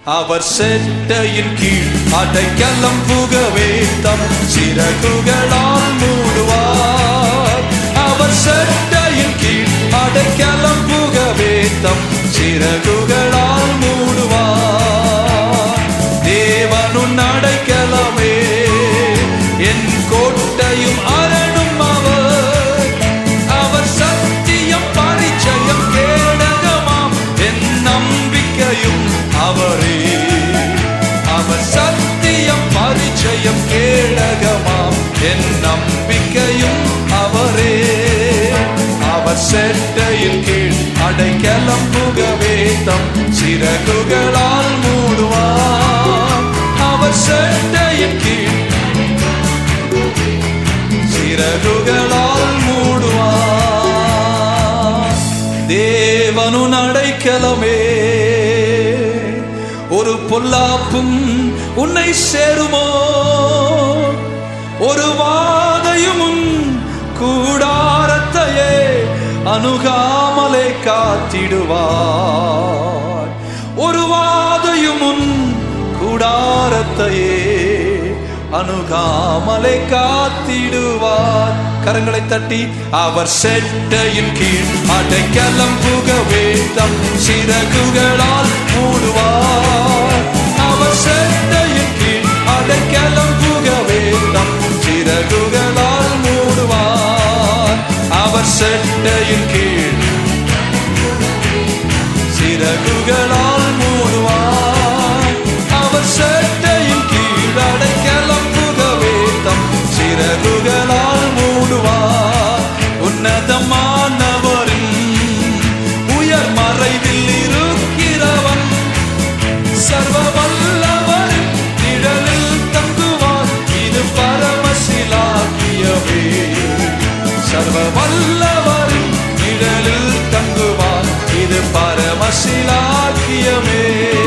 அவர் செட்டையின் கீழ் அடைக்கலம் புகவே தம் சிறகுகளால் மூடுவார் அவர் செட்டையின் கீழ் அடைக்கலம் புகவே தம் சிறகுகளால் மூடுவார் தேவனுன் அடைக்கலமே என் கோட்டையும் அரணும் அவர் அவர் சத்தியம் பரிச்சயம் கேடகமாம் என் நம்பிக்கையும் அவரே அவர் சத்தியம் பரிச்சயம் கேடகமாம் என் நம்பிக்கையும் அவரே அவர் செட்டையில் கீழ் அடைக்கலம் புகவே தம் சிறகுகளால் மூடுவார் அவர் செட்டையின் கீழ் சிறகுகளால் மூடுவார் தேவனுன் அடைக்கலமே ஒரு பொல்லாப்பும் உன்னை சேருமோ ஒரு வாதையும் உன் கூடாரத்தையே அணுகாமலே காத்திடுவார் ஒரு வாதையும் உன் கூடாரத்தையே அணுகாமலை காத்திடுவார் கரங்களை தட்டி அவர் செட்டையின் கீழ் அடைக்கலம் புகவே தம் சிறகுகளால் மூடுவார் அவர் செட்டையின் கீழ் அடைக்கலம் புகவே தம் சிறகுகளால் மூடுவார் அவர் செட்டையின் கீழ் சிறகுகளால் மூடுவார் அவர் செட்டையின் கீழ் அடைக்கலம் புகவே தம் சிறகுகளால் மூடுவார் உன்னதமானவரின் உயர் மறைவில் இருக்கிறவன் சர்வ வல்லவரின் நிழலில் தங்குவார் இது பரமசிலாக்கியவே சர்வ வல்லவரின் நிழலில் தங்குவார் இது பரமசிலாக்கியமே